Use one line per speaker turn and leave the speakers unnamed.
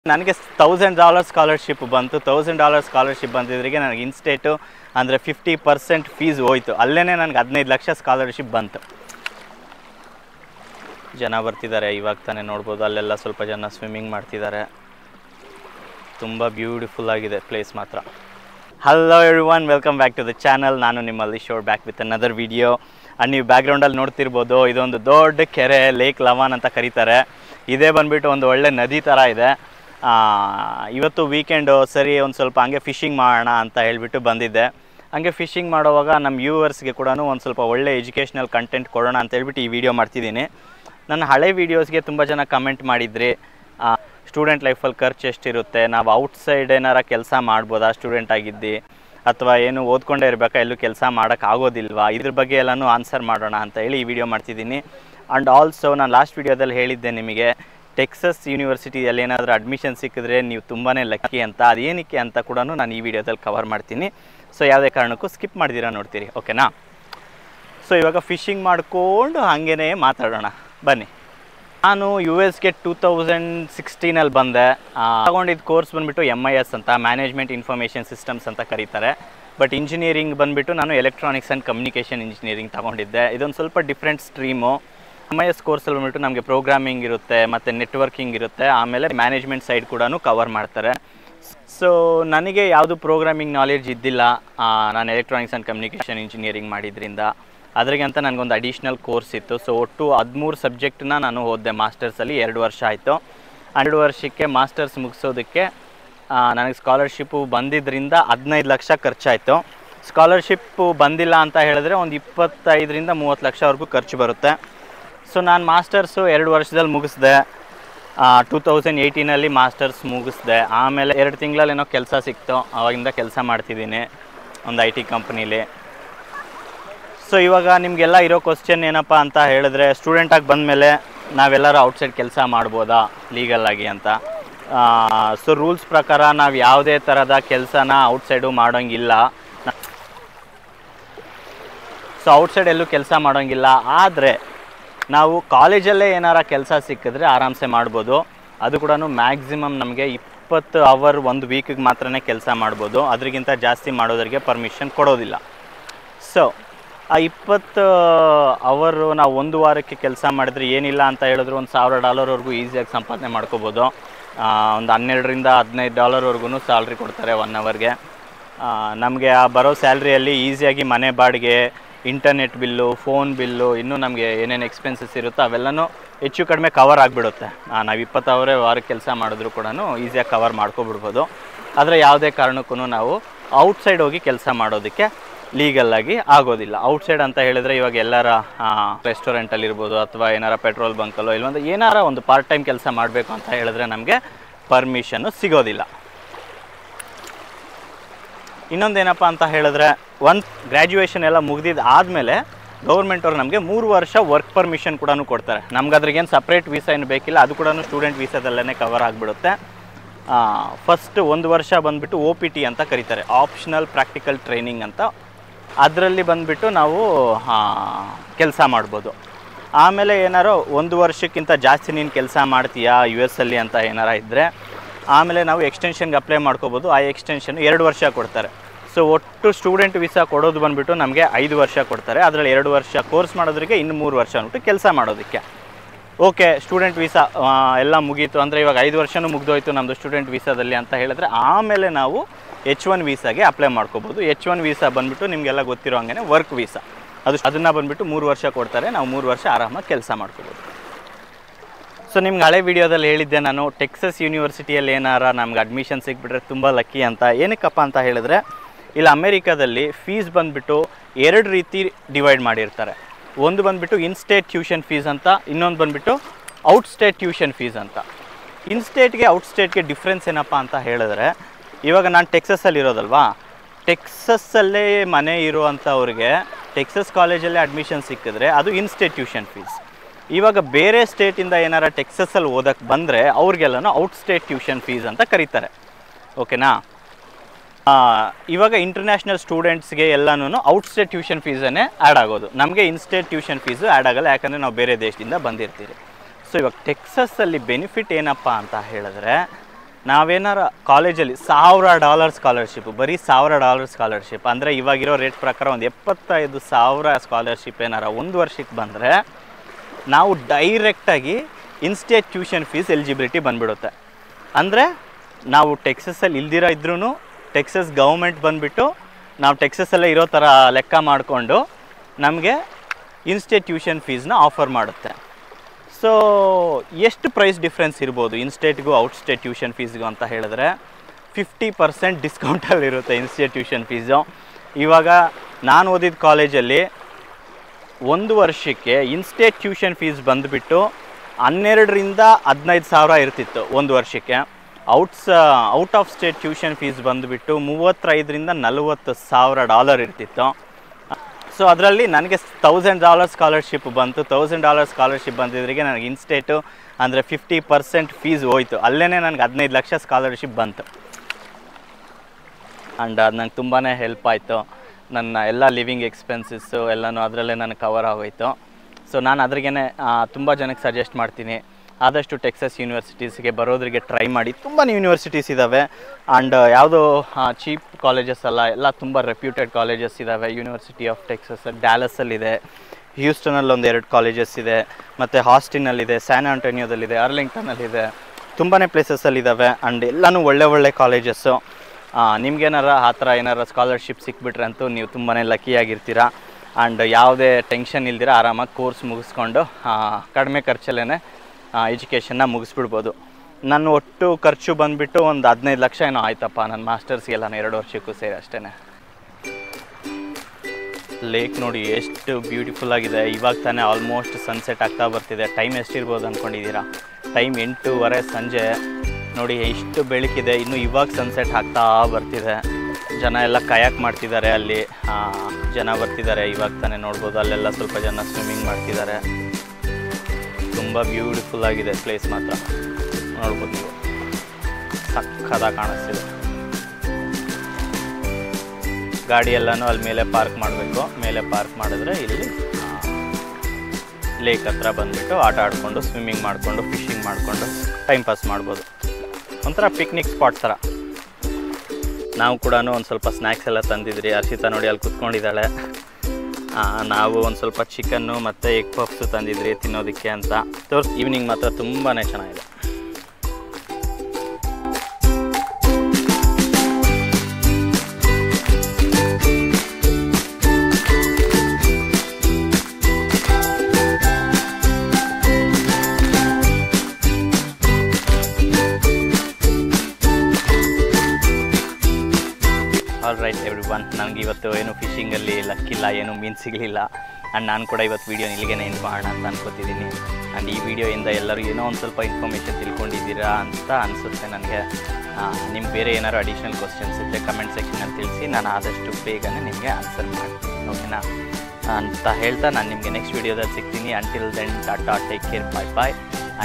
ನನಗೆ thousand dollar scholarship ಬಂತು thousand dollar scholarship ಬಂದಿದ್ರಿಗೆ ನನಗೆ ಇನ್ಸ್ಟೇಟು ಅಂದರೆ ಫಿಫ್ಟಿ ಪರ್ಸೆಂಟ್ ಫೀಸ್ ಹೋಯ್ತು ಅಲ್ಲೇ ನನಗೆ ಹದಿನೈದು ಲಕ್ಷ ಸ್ಕಾಲರ್ಶಿಪ್ ಬಂತು ಜನ ಬರ್ತಿದ್ದಾರೆ ಇವಾಗ ತಾನೇ ನೋಡ್ಬೋದು ಅಲ್ಲೆಲ್ಲ ಸ್ವಲ್ಪ ಜನ ಸ್ವಿಮ್ಮಿಂಗ್ ಮಾಡ್ತಿದ್ದಾರೆ ತುಂಬ ಬ್ಯೂಟಿಫುಲ್ ಆಗಿದೆ ಪ್ಲೇಸ್ ಮಾತ್ರ hello everyone welcome back to the channel ನಾನು ನಿಮ್ಮಲ್ಲಿ ಶೋರ್ back with another video and ನೀವು ಬ್ಯಾಕ್ಗ್ರೌಂಡಲ್ಲಿ ನೋಡ್ತಿರ್ಬೋದು ಇದೊಂದು ದೊಡ್ಡ ಕೆರೆ ಲೇಕ್ ಲವಾನ್ ಅಂತ ಕರೀತಾರೆ ಇದೇ ಬಂದ್ಬಿಟ್ಟು ಒಂದು ಒಳ್ಳೆ ನದಿ ಥರ ಇದೆ ಆ, ಇವತ್ತು ವೀಕೆಂಡು ಸರಿ ಒಂದು ಸ್ವಲ್ಪ ಹಂಗೆ ಫಿಶಿಂಗ್ ಮಾಡೋಣ ಅಂತ ಹೇಳಿಬಿಟ್ಟು ಬಂದಿದ್ದೆ ಹಂಗೆ ಫಿಶಿಂಗ್ ಮಾಡುವಾಗ ನಮ್ಮ ವ್ಯೂವರ್ಸ್ಗೆ ಕೂಡ ಒಂದು ಸ್ವಲ್ಪ ಒಳ್ಳೆ ಎಜುಕೇಷ್ನಲ್ ಕಂಟೆಂಟ್ ಕೊಡೋಣ ಅಂತ ಹೇಳ್ಬಿಟ್ಟು ಈ ವಿಡಿಯೋ ಮಾಡ್ತಿದ್ದೀನಿ ನನ್ನ ಹಳೆ ವೀಡಿಯೋಸ್ಗೆ ತುಂಬ ಜನ ಕಮೆಂಟ್ ಮಾಡಿದ್ರಿ ಸ್ಟೂಡೆಂಟ್ ಲೈಫಲ್ಲಿ ಖರ್ಚು ಎಷ್ಟಿರುತ್ತೆ ನಾವು ಔಟ್ಸೈಡ್ ಏನಾರ ಕೆಲಸ ಮಾಡ್ಬೋದಾ ಸ್ಟೂಡೆಂಟ್ ಆಗಿದ್ದು ಅಥವಾ ಏನು ಓದ್ಕೊಂಡೇ ಇರಬೇಕಾ ಎಲ್ಲೂ ಕೆಲಸ ಮಾಡೋಕ್ಕೆ ಆಗೋದಿಲ್ವಾ ಇದ್ರ ಬಗ್ಗೆ ಎಲ್ಲನೂ ಆನ್ಸರ್ ಮಾಡೋಣ ಅಂತ ಹೇಳಿ ಈ ವಿಡಿಯೋ ಮಾಡ್ತಿದ್ದೀನಿ ಆ್ಯಂಡ್ ಆಲ್ಸೋ ನಾನು ಲಾಸ್ಟ್ ವಿಡಿಯೋದಲ್ಲಿ ಹೇಳಿದ್ದೆ ನಿಮಗೆ ಟೆಕ್ಸಸ್ ಯೂನಿವರ್ಸಿಟಿಯಲ್ಲಿ ಏನಾದರೂ ಅಡ್ಮಿಷನ್ ಸಿಕ್ಕಿದ್ರೆ ನೀವು ತುಂಬಾ ಲಕ್ಕಿ ಅಂತ ಅದೇನಕ್ಕೆ ಅಂತ ಕೂಡ ನಾನು ಈ ವಿಡಿಯೋದಲ್ಲಿ ಕವರ್ ಮಾಡ್ತೀನಿ ಸೊ ಯಾವುದೇ ಕಾರಣಕ್ಕೂ ಸ್ಕಿಪ್ ಮಾಡ್ದಿರಾ ನೋಡ್ತೀರಿ ಓಕೆನಾ ಸೊ ಇವಾಗ ಫಿಶಿಂಗ್ ಮಾಡಿಕೊಂಡು ಹಾಗೇ ಮಾತಾಡೋಣ ಬನ್ನಿ ನಾನು ಯು ಎಸ್ಗೆ ಟೂ ತೌಸಂಡ್ ಸಿಕ್ಸ್ಟೀನಲ್ಲಿ ಬಂದೆ ಆ, ತಗೊಂಡಿದ್ದ ಕೋರ್ಸ್ ಬಂದುಬಿಟ್ಟು ಎಮ್ ಐ ಎಸ್ ಅಂತ ಮ್ಯಾನೇಜ್ಮೆಂಟ್ ಇನ್ಫಾರ್ಮೇಷನ್ ಸಿಸ್ಟಮ್ಸ್ ಅಂತ ಕರೀತಾರೆ ಬಟ್ ಇಂಜಿನಿಯರಿಂಗ್ ಬಂದುಬಿಟ್ಟು ನಾನು ಎಲೆಕ್ಟ್ರಾನಿಕ್ಸ್ ಆ್ಯಂಡ್ ಕಮ್ಯುನಿಕೇಷನ್ ಇಂಜಿನಿಯರಿಂಗ್ ತಗೊಂಡಿದ್ದೆ ಇದೊಂದು ಸ್ವಲ್ಪ different stream M I S ಕೋರ್ಸಲ್ಲಿ ಬಂದ್ಬಿಟ್ಟು ನಮಗೆ ಪ್ರೋಗ್ರಾಮಿಂಗ್ ಇರುತ್ತೆ ಮತ್ತು ನೆಟ್ವರ್ಕಿಂಗ್ ಇರುತ್ತೆ ಆಮೇಲೆ ಮ್ಯಾನೇಜ್ಮೆಂಟ್ ಸೈಡ್ ಕೂಡ ಕವರ್ ಮಾಡ್ತಾರೆ ಸೊ ನನಗೆ ಯಾವುದು ಪ್ರೋಗ್ರಾಮಿಂಗ್ ನಾಲೆಡ್ಜ್ ಇದ್ದಿಲ್ಲ ಆ, ನಾನು ಎಲೆಕ್ಟ್ರಾನಿಕ್ಸ್ ಆ್ಯಂಡ್ ಕಮ್ಯುನಿಕೇಷನ್ ಇಂಜಿನಿಯರಿಂಗ್ ಮಾಡಿದ್ರಿಂದ ಅದ್ರಿಗೆ ಅಂತ ನನಗೊಂದು ಅಡಿಷ್ನಲ್ ಕೋರ್ಸ್ ಇತ್ತು ಸೊ ಒಟ್ಟು ಹದಿಮೂರು ಸಬ್ಜೆಕ್ಟ್ನ ನಾನು ಓದಿದೆ ಮಾಸ್ಟರ್ಸಲ್ಲಿ ಎರಡು ವರ್ಷ ಆಯಿತು ಎರಡು ವರ್ಷಕ್ಕೆ ಮಾಸ್ಟರ್ಸ್ ಮುಗಿಸೋದಕ್ಕೆ ಆ, ನನಗೆ ಸ್ಕಾಲರ್ಶಿಪ್ಪು ಬಂದಿದ್ದರಿಂದ ಹದಿನೈದು ಲಕ್ಷ ಖರ್ಚಾಯಿತು ಸ್ಕಾಲರ್ಶಿಪ್ಪು ಬಂದಿಲ್ಲ ಅಂತ ಹೇಳಿದ್ರೆ ಒಂದು ಇಪ್ಪತ್ತೈದರಿಂದ ಮೂವತ್ತು ಲಕ್ಷವರೆಗೂ ಖರ್ಚು ಬರುತ್ತೆ ಸೊ ನಾನು ಮಾಸ್ಟರ್ಸು ಎರಡು ವರ್ಷದಲ್ಲಿ ಮುಗಿಸ್ದೆ ಟೂ ತೌಸಂಡ್ ಏಯ್ಟೀನಲ್ಲಿ ಮಾಸ್ಟರ್ಸ್ ಮುಗಿಸ್ದೆ ಆಮೇಲೆ ಎರಡು ತಿಂಗಳಲ್ಲಿ ಏನೋ ಕೆಲಸ ಸಿಕ್ತು ಅವಾಗಿಂದ ಕೆಲಸ ಮಾಡ್ತಿದ್ದೀನಿ ಒಂದು ಐ ಟಿ ಕಂಪ್ನೀಲಿ ಸೊ ಇವಾಗ ನಿಮಗೆಲ್ಲ ಇರೋ ಕ್ವಶನ್ ಏನಪ್ಪ ಅಂತ ಹೇಳಿದ್ರೆ ಸ್ಟೂಡೆಂಟಾಗಿ ಬಂದಮೇಲೆ ನಾವೆಲ್ಲರೂ ಔಟ್ಸೈಡ್ ಕೆಲಸ ಮಾಡ್ಬೋದಾ ಲೀಗಲ್ಲಾಗಿ ಅಂತ ಸೊ ರೂಲ್ಸ್ ಪ್ರಕಾರ ನಾವು ಯಾವುದೇ ಥರದ ಕೆಲಸನ ಔಟ್ಸೈಡು ಮಾಡೋಂಗಿಲ್ಲ ಸೊ ಔಟ್ಸೈಡ್ ಎಲ್ಲೂ ಕೆಲಸ ಮಾಡೋಂಗಿಲ್ಲ ಆದರೆ ನಾವು ಕಾಲೇಜಲ್ಲೇ ಏನಾರ ಕೆಲಸ ಸಿಕ್ಕಿದ್ರೆ ಆರಾಮ್ಸೆ ಮಾಡ್ಬೋದು ಅದು ಕೂಡ ಮ್ಯಾಕ್ಸಿಮಮ್ ನಮಗೆ ಇಪ್ಪತ್ತು ಅವರ್ ಒಂದು ವೀಕಿಗೆ ಮಾತ್ರನೇ ಕೆಲಸ ಮಾಡ್ಬೋದು ಅದರಿಗಿಂತ ಜಾಸ್ತಿ ಮಾಡೋದ್ರಿಗೆ ಪರ್ಮಿಷನ್ ಕೊಡೋದಿಲ್ಲ ಸೊ ಆ ಇಪ್ಪತ್ತು ಅವರು ನಾವು ಒಂದು ವಾರಕ್ಕೆ ಕೆಲಸ ಮಾಡಿದ್ರೆ ಏನಿಲ್ಲ ಅಂತ ಹೇಳಿದ್ರು ಒಂದು ಸಾವಿರ ಡಾಲರ್ವರೆಗೂ ಈಸಿಯಾಗಿ ಸಂಪಾದನೆ ಮಾಡ್ಕೋಬೋದು ಆ, ಒಂದು ಹನ್ನೆರಡರಿಂದ ಹದಿನೈದು ಡಾಲರ್ವರೆಗೂ ಸ್ಯಾಲ್ರಿ ಕೊಡ್ತಾರೆ ಒನ್ ಅವರ್ಗೆ ನಮಗೆ ಆ ಬರೋ ಸ್ಯಾಲ್ರಿಯಲ್ಲಿ ಈಸಿಯಾಗಿ ಮನೆ ಬಾಡಿಗೆ ಇಂಟರ್ನೆಟ್ ಬಿಲ್ಲು ಫೋನ್ ಬಿಲ್ಲು ಇನ್ನೂ ನಮಗೆ ಏನೇನು ಎಕ್ಸ್ಪೆನ್ಸಸ್ ಇರುತ್ತೋ ಅವೆಲ್ಲನೂ ಹೆಚ್ಚು ಕಡಿಮೆ ಕವರ್ ಆಗಿಬಿಡುತ್ತೆ ನಾವು ಇಪ್ಪತ್ತು ಅವರೇ ವಾರಕ್ಕೆ ಕೆಲಸ ಮಾಡಿದ್ರು ಕೂಡ ಈಸಿಯಾಗಿ ಕವರ್ ಮಾಡ್ಕೊಬಿಡ್ಬೋದು ಆದರೆ ಯಾವುದೇ ಕಾರಣಕ್ಕೂ ನಾವು ಔಟ್ಸೈಡ್ ಹೋಗಿ ಕೆಲಸ ಮಾಡೋದಕ್ಕೆ ಲೀಗಲ್ಲಾಗಿ ಆಗೋದಿಲ್ಲ ಔಟ್ಸೈಡ್ ಅಂತ ಹೇಳಿದ್ರೆ ಇವಾಗ ಎಲ್ಲರ ರೆಸ್ಟೋರೆಂಟಲ್ಲಿ ಇರ್ಬೋದು ಅಥವಾ ಏನಾರ ಪೆಟ್ರೋಲ್ ಬಂಕಲ್ಲೋ ಇಲ್ಲೊಂದು ಏನಾರ ಒಂದು ಪಾರ್ಟ್ ಟೈಮ್ ಕೆಲಸ ಮಾಡಬೇಕು ಅಂತ ಹೇಳಿದ್ರೆ ನಮಗೆ ಪರ್ಮಿಷನ್ನು ಸಿಗೋದಿಲ್ಲ ಇನ್ನೊಂದೇನಪ್ಪ ಅಂತ ಹೇಳಿದ್ರೆ ಒಂದು ಗ್ರ್ಯಾಜುಯೇಷನ್ ಎಲ್ಲ ಮುಗ್ದಿದ್ದು ಆದಮೇಲೆ ಗೌರ್ಮೆಂಟ್ ಅವ್ರು ನಮಗೆ ಮೂರು ವರ್ಷ ವರ್ಕ್ ಪರ್ಮಿಷನ್ ಕೂಡ ಕೊಡ್ತಾರೆ ನಮ್ಗೆ ಅದ್ರಿಗೇನು ಸಪ್ರೇಟ್ ವೀಸಾ ಏನು ಬೇಕಿಲ್ಲ ಅದು ಕೂಡ ಸ್ಟೂಡೆಂಟ್ ವೀಸಾದಲ್ಲೇ ಕವರ್ ಆಗಿಬಿಡುತ್ತೆ ಫಸ್ಟ್ ಒಂದು ವರ್ಷ ಬಂದುಬಿಟ್ಟು ಒ ಪಿ ಟಿ ಅಂತ ಕರೀತಾರೆ ಆಪ್ಷನಲ್ ಪ್ರಾಕ್ಟಿಕಲ್ ಟ್ರೈನಿಂಗ್ ಅಂತ ಅದರಲ್ಲಿ ಬಂದುಬಿಟ್ಟು ನಾವು ಕೆಲಸ ಮಾಡ್ಬೋದು ಆಮೇಲೆ ಏನಾರೋ ಒಂದು ವರ್ಷಕ್ಕಿಂತ ಜಾಸ್ತಿ ನೀನು ಕೆಲಸ ಮಾಡ್ತೀಯಾ ಯು ಎಸ್ ಅಲ್ಲಿ ಅಂತ ಏನಾರ ಇದ್ದರೆ ಆಮೇಲೆ ನಾವು ಎಕ್ಸ್ಟೆನ್ಷನ್ಗೆ ಅಪ್ಲೈ ಮಾಡ್ಕೋಬೋದು ಆ ಎಕ್ಸ್ಟೆನ್ಷನ್ ಎರಡು ವರ್ಷ ಕೊಡ್ತಾರೆ ಸೊ ಒಟ್ಟು ಸ್ಟೂಡೆಂಟ್ ವೀಸಾ ಕೊಡೋದು ಬಂದುಬಿಟ್ಟು ನಮಗೆ ಐದು ವರ್ಷ ಕೊಡ್ತಾರೆ ಅದರಲ್ಲಿ ಎರಡು ವರ್ಷ ಕೋರ್ಸ್ ಮಾಡೋದ್ರಿಗೆ ಇನ್ನು ಮೂರು ವರ್ಷ ಅಂದ್ಬಿಟ್ಟು ಕೆಲಸ ಮಾಡೋದಕ್ಕೆ ಓಕೆ ಸ್ಟೂಡೆಂಟ್ ವೀಸಾ ಎಲ್ಲ ಮುಗೀತು ಅಂದರೆ ಇವಾಗ ಐದು ವರ್ಷನೂ ಮುಗ್ದೋಯ್ತು ನಮ್ಮದು ಸ್ಟೂಡೆಂಟ್ ವೀಸಾದಲ್ಲಿ ಅಂತ ಹೇಳಿದ್ರೆ ಆಮೇಲೆ ನಾವು ಎಚ್ ಒನ್ ವೀಸಾಗೆ ಅಪ್ಲೈ ಮಾಡ್ಕೋಬೋದು ಎಚ್ ಒನ್ ವೀಸಾ ಬಂದುಬಿಟ್ಟು ನಿಮಗೆಲ್ಲ ಗೊತ್ತಿರೋ ಹಂಗೆ ವರ್ಕ್ ವೀಸಾ ಅದು ಅದನ್ನು ಬಂದುಬಿಟ್ಟು ಮೂರು ವರ್ಷ ಕೊಡ್ತಾರೆ ನಾವು ಮೂರು ವರ್ಷ ಆರಾಮಾಗಿ ಕೆಲಸ ಮಾಡ್ಕೋಬೋದು ಸೊ ನಿಮ್ಗೆ ಹಳೆ ವಿಡಿಯೋದಲ್ಲಿ ಹೇಳಿದ್ದೆ ನಾನು ಟೆಕ್ಸಸ್ ಯೂನಿವರ್ಸಿಟಿಯಲ್ಲಿ ಏನಾರ ನಮ್ಗೆ ಅಡ್ಮಿಷನ್ ಸಿಕ್ಬಿಟ್ರೆ ತುಂಬ ಲಕ್ಕಿ ಅಂತ ಏನಕ್ಕಪ್ಪ ಅಂತ ಹೇಳಿದ್ರೆ ಇಲ್ಲಿ ಅಮೇರಿಕಾದಲ್ಲಿ ಫೀಸ್ ಬಂದುಬಿಟ್ಟು ಎರಡು ರೀತಿ ಡಿವೈಡ್ ಮಾಡಿರ್ತಾರೆ ಒಂದು ಬಂದುಬಿಟ್ಟು ಇನ್ಸ್ಟೇಟ್ ಟ್ಯೂಷನ್ ಫೀಸ್ ಅಂತ ಇನ್ನೊಂದು ಬಂದುಬಿಟ್ಟು ಔಟ್ ಸ್ಟೇಟ್ ಟ್ಯೂಷನ್ ಫೀಸ್ ಅಂತ ಇನ್ಸ್ಟೇಟ್ಗೆ ಔಟ್ ಸ್ಟೇಟ್ಗೆ ಡಿಫ್ರೆನ್ಸ್ ಏನಪ್ಪ ಅಂತ ಹೇಳಿದ್ರೆ ಇವಾಗ ನಾನು ಟೆಕ್ಸಸ್ಸಲ್ಲಿ ಇರೋದಲ್ವಾ ಟೆಕ್ಸಸ್ಸಲ್ಲೇ ಮನೆ ಇರುವಂಥವ್ರಿಗೆ ಟೆಕ್ಸಸ್ ಕಾಲೇಜಲ್ಲೇ ಅಡ್ಮಿಷನ್ ಸಿಕ್ಕಿದ್ರೆ ಅದು ಇನ್ಸ್ಟೇಟ್ ಟ್ಯೂಷನ್ ಫೀಸ್ ಇವಾಗ ಬೇರೆ ಸ್ಟೇಟಿಂದ ಏನಾರ ಟೆಕ್ಸಸ್ಸಲ್ಲಿ ಓದಕ್ಕೆ ಬಂದರೆ ಅವ್ರಿಗೆಲ್ಲನೂ ಔಟ್ ಸ್ಟೇಟ್ ಟ್ಯೂಷನ್ ಫೀಸ್ ಅಂತ ಕರೀತಾರೆ ಓಕೆನಾ ಆ, ಇವಾಗ ಇಂಟರ್ನ್ಯಾಷನಲ್ ಸ್ಟೂಡೆಂಟ್ಸ್ಗೆ ಎಲ್ಲನೂ ಔಟ್ ಸ್ಟೇಟ್ ಟ್ಯೂಷನ್ ಫೀಸನ್ನೇ ಆ್ಯಡ್ ಆಗೋದು ನಮಗೆ ಇನ್ಸ್ಟೇಟ್ ಟ್ಯೂಷನ್ ಫೀಸು ಆ್ಯಡ್ ಆಗಲ್ಲ ಯಾಕಂದರೆ ನಾವು ಬೇರೆ ದೇಶದಿಂದ ಬಂದಿರ್ತೀವಿ ಸೊ ಇವಾಗ ಟೆಕ್ಸಸ್ಸಲ್ಲಿ ಬೆನಿಫಿಟ್ ಏನಪ್ಪ ಅಂತ ಹೇಳಿದ್ರೆ ನಾವೇನಾರ ಕಾಲೇಜಲ್ಲಿ ಸಾವಿರ ಡಾಲರ್ ಸ್ಕಾಲರ್ಶಿಪ್ ಬರೀ ಸಾವಿರ ಡಾಲರ್ ಸ್ಕಾಲರ್ಶಿಪ್ ಅಂದರೆ ಇವಾಗಿರೋ ರೇಟ್ ಪ್ರಕಾರ ಒಂದು ಎಪ್ಪತ್ತೈದು ಸಾವಿರ ಸ್ಕಾಲರ್ಶಿಪ್ ಏನಾರ ಒಂದು ವರ್ಷಕ್ಕೆ ಬಂದರೆ ನಾವು ಡೈರೆಕ್ಟಾಗಿ ಇನ್ಸ್ಟೇಟ್ ಟ್ಯೂಷನ್ ಫೀಸ್ ಎಲಿಜಿಬಿಲಿಟಿ ಬಂದ್ಬಿಡುತ್ತೆ ಅಂದರೆ ನಾವು ಟೆಕ್ಸಸಲ್ಲಿ ಇಲ್ದಿರ ಇದ್ರೂ ಟೆಕ್ಸಸ್ ಗೌರ್ಮೆಂಟ್ ಬಂದುಬಿಟ್ಟು ನಾವು ಟೆಕ್ಸಸಲ್ಲೇ ಇರೋ ಥರ ಲೆಕ್ಕ ಮಾಡಿಕೊಂಡು ನಮಗೆ ಇನ್ಸ್ಟೇಟ್ ಟ್ಯೂಷನ್ ಫೀಸ್ನ ಆಫರ್ ಮಾಡುತ್ತೆ ಸೊ ಎಷ್ಟು ಪ್ರೈಸ್ ಡಿಫ್ರೆನ್ಸ್ ಇರ್ಬೋದು ಇನ್ಸ್ಟೇಟ್ಗೂ ಔಟ್ಸ್ಟೇಟ್ ಟ್ಯೂಷನ್ ಫೀಸ್ಗೂ ಅಂತ ಹೇಳಿದ್ರೆ ಫಿಫ್ಟಿ ಪರ್ಸೆಂಟ್ ಡಿಸ್ಕೌಂಟಲ್ಲಿ ಇರುತ್ತೆ ಇನ್ಸ್ಟೇಟ್ ಟ್ಯೂಷನ್ ಫೀಸು ಇವಾಗ ನಾನು ಓದಿದ ಕಾಲೇಜಲ್ಲಿ ಒಂದು ವರ್ಷಕ್ಕೆ ಇನ್ಸ್ಟೇಟ್ ಟ್ಯೂಷನ್ ಫೀಸ್ ಬಂದುಬಿಟ್ಟು ಹನ್ನೆರಡರಿಂದ ಹದಿನೈದು ಸಾವಿರ ಇರ್ತಿತ್ತು ಒಂದು ವರ್ಷಕ್ಕೆ outs out of state tuition fees ಬಂದುಬಿಟ್ಟು ಮೂವತ್ತೈದರಿಂದ ನಲವತ್ತು ಸಾವಿರ ಡಾಲರ್ ಇರ್ತಿತ್ತು ಸೊ ಅದರಲ್ಲಿ ನನಗೆ ತೌಸಂಡ್ ಡಾಲರ್ ಸ್ಕಾಲರ್ಶಿಪ್ ಬಂತು ತೌಸಂಡ್ ಡಾಲರ್ ಸ್ಕಾಲರ್ಶಿಪ್ ಬಂದಿದ್ರಿಗೆ ನನಗೆ ಇನ್ಸ್ಟೇಟು ಅಂದರೆ ಫಿಫ್ಟಿ ಪರ್ಸೆಂಟ್ ಫೀಸ್ ಹೋಯ್ತು ಅಲ್ಲೇ ನನಗೆ ಹದಿನೈದು ಲಕ್ಷ ಸ್ಕಾಲರ್ಶಿಪ್ ಬಂತು ಆ್ಯಂಡ್ ಅದು ನಂಗೆ ತುಂಬಾ ಹೆಲ್ಪ್ ಆಯಿತು ನನ್ನ ಎಲ್ಲ ಲಿವಿಂಗ್ ಎಕ್ಸ್ಪೆನ್ಸಸ್ಸು ಎಲ್ಲನೂ ಅದರಲ್ಲೇ ನನಗೆ ಕವರ್ ಆಗೋಯ್ತು ಸೊ ನಾನು ಅದ್ರಿಗೆ ತುಂಬ ಜನಕ್ಕೆ ಸಜೆಸ್ಟ್ ಮಾಡ್ತೀನಿ ಆದಷ್ಟು ಟೆಕ್ಸಸ್ ಯೂನಿವರ್ಸಿಟೀಸ್ಗೆ ಬರೋದ್ರಿಗೆ ಟ್ರೈ ಮಾಡಿ ತುಂಬಾ ಯೂನಿವರ್ಸಿಟೀಸ್ ಇದ್ದಾವೆ ಆ್ಯಂಡ್ ಯಾವುದೋ ಚೀಪ್ ಕಾಲೇಜಸ್ ಅಲ್ಲ ಎಲ್ಲ ತುಂಬ ರೆಪ್ಯೂಟೆಡ್ ಕಾಲೇಜಸ್ ಇದ್ದಾವೆ ಯೂನಿವರ್ಸಿಟಿ ಆಫ್ ಟೆಕ್ಸಸ್ ಡ್ಯಾಲಸಲ್ಲಿದೆ ಹ್ಯೂಸ್ಟನಲ್ಲಿ ಒಂದು ಎರಡು ಕಾಲೇಜಸ್ ಇದೆ ಮತ್ತು ಹಾಸ್ಟಿನಲ್ಲಿದೆ ಸ್ಯಾನ್ ಆಂಟೋನಿಯೋದಲ್ಲಿದೆ ಅರ್ಲಿಂಗ್ಟನಲ್ಲಿದೆ ತುಂಬಾ ಪ್ಲೇಸಸ್ಸಲ್ಲಿದ್ದಾವೆ ಆ್ಯಂಡ್ ಎಲ್ಲನೂ ಒಳ್ಳೆ ಒಳ್ಳೆ ಕಾಲೇಜಸ್ಸು ನಿಮ್ಗೇನಾರ ಆ ಥರ ಏನಾರ ಸ್ಕಾಲರ್ಶಿಪ್ ಸಿಕ್ಬಿಟ್ರೆ ಅಂತೂ ನೀವು ತುಂಬಾ ಲಕ್ಕಿಯಾಗಿರ್ತೀರ ಆ್ಯಂಡ್ ಯಾವುದೇ ಟೆನ್ಷನ್ ಇಲ್ದಿರ ಆರಾಮಾಗಿ ಕೋರ್ಸ್ ಮುಗಿಸ್ಕೊಂಡು ಆ, ಕಡಿಮೆ ಖರ್ಚಲ್ಲೇ ಎಜುಕೇಷನ್ನ ಮುಗಿಸ್ಬಿಡ್ಬೋದು ನನ್ನ ಒಟ್ಟು ಖರ್ಚು ಬಂದುಬಿಟ್ಟು ಒಂದು ಹದಿನೈದು ಲಕ್ಷ ಏನೋ ಆಯ್ತಪ್ಪ ನನ್ನ ಮಾಸ್ಟರ್ಸ್ಗೆಲ್ಲ ಎರಡು ವರ್ಷಕ್ಕೂ ಸೇರಿ ಅಷ್ಟೇ ಲೇಕ್ ನೋಡಿ ಎಷ್ಟು ಬ್ಯೂಟಿಫುಲ್ ಆಗಿದೆ ಇವಾಗ ತಾನೇ ಆಲ್ಮೋಸ್ಟ್ ಸನ್ಸೆಟ್ ಆಗ್ತಾ ಬರ್ತಿದೆ ಟೈಮ್ ಎಷ್ಟಿರ್ಬೋದು ಅಂದ್ಕೊಂಡಿದ್ದೀರಾ ಟೈಮ್ ಎಂಟೂವರೆ ಸಂಜೆ ನೋಡಿ ಎಷ್ಟು ಬೆಳಕಿದೆ ಇನ್ನು ಇವಾಗ ಸನ್ಸೆಟ್ ಆಗ್ತಾ ಬರ್ತಿದೆ ಜನ ಎಲ್ಲ ಕಯಾಕ್ ಮಾಡ್ತಿದ್ದಾರೆ ಅಲ್ಲಿ ಆ, ಜನ ಬರ್ತಿದ್ದಾರೆ ಇವಾಗ ತಾನೇ ನೋಡ್ಬೋದು ಅಲ್ಲೆಲ್ಲ ಸ್ವಲ್ಪ ಜನ ಸ್ವಿಮ್ಮಿಂಗ್ ಮಾಡ್ತಿದ್ದಾರೆ ತುಂಬ ಬ್ಯೂಟಿಫುಲ್ ಆಗಿದೆ ಪ್ಲೇಸ್ ಮಾತ್ರ ನೋಡ್ಬೋದು ನೀವು ಸಕ್ಕದಾಗಿ ಕಾಣಿಸ್ತಿದೆ ಗಾಡಿ ಎಲ್ಲನೂ ಅಲ್ಲಿ ಮೇಲೆ ಪಾರ್ಕ್ ಮಾಡಬೇಕು ಮೇಲೆ ಪಾರ್ಕ್ ಮಾಡಿದ್ರೆ ಇಲ್ಲಿ ಲೇಕ್ ಹತ್ರ ಬಂದುಬಿಟ್ಟು ಆಟ ಆಡಿಕೊಂಡು ಸ್ವಿಮ್ಮಿಂಗ್ ಮಾಡಿಕೊಂಡು ಫಿಶಿಂಗ್ ಮಾಡಿಕೊಂಡು ಟೈಮ್ ಪಾಸ್ ಮಾಡ್ಬೋದು ಒಂಥರ ಪಿಕ್ನಿಕ್ ಸ್ಪಾಟ್ ಥರ ನಾವು ಕೂಡ ಒಂದು ಸ್ವಲ್ಪ ಸ್ನ್ಯಾಕ್ಸ್ ಎಲ್ಲ ತಂದಿದ್ರಿ ಹರ್ಷಿತಾ ನೋಡಿ ಅಲ್ಲಿ ಕುತ್ಕೊಂಡಿದ್ದಾಳೆ ಆ, ನಾವು ಒಂದು ಸ್ವಲ್ಪ ಚಿಕನ್ನು ಮತ್ತು ಎಗ್ ಪಫ್ಸು ತಂದಿದ್ರಿ ತಿನ್ನೋದಕ್ಕೆ ಅಂತ ತೋರ್ಸ್ ಈವ್ನಿಂಗ್ ಮಾತ್ರ ತುಂಬಾ ಚೆನ್ನಾಗಿದೆ ಆಲ್ ರೈಟ್ ಎವ್ರಿ ಒನ್ ನನಗೆ ಇವತ್ತು ಏನು ಫಿಶಿಂಗಲ್ಲಿ ಲಕ್ಕಿಲ್ಲ ಏನು ಮೀನು ಸಿಗಲಿಲ್ಲ ಆ್ಯಂಡ್ ನಾನು ಕೂಡ ಇವತ್ತು ವೀಡಿಯೋ ಇಲ್ಲಿಗೆ ಎಂಡ್ ಮಾಡೋಣ ಅಂತ ಅನ್ಕೋತಿದ್ದೀನಿ ಆ್ಯಂಡ್ ಈ ವಿಡಿಯೋಯಿಂದ ಎಲ್ಲರೂ ಏನೋ ಒಂದು ಸ್ವಲ್ಪ ಇನ್ಫಾರ್ಮೇಷನ್ ತಿಳ್ಕೊಂಡಿದ್ದೀರಾ ಅಂತ ಅನಿಸುತ್ತೆ ನನಗೆ ನಿಮ್ಗೆ ಬೇರೆ ಏನಾದ್ರು ಅಡಿಷ್ನಲ್ ಕ್ವಶನ್ಸ್ ಇದ್ದರೆ ಕಮೆಂಟ್ ಸೆಕ್ಷನಲ್ಲಿ ತಿಳಿಸಿ ನಾನು ಆದಷ್ಟು ಬೇಗನೆ ನಿಮಗೆ ಆನ್ಸರ್ ಮಾಡ್ತೀನಿ ಓಕೆನಾ ಅಂತ ಹೇಳ್ತಾ ನಾನು ನಿಮಗೆ ನೆಕ್ಸ್ಟ್ ವೀಡಿಯೋದಲ್ಲಿ ಸಿಗ್ತೀನಿ until then tata take care bye ಬಾಯ್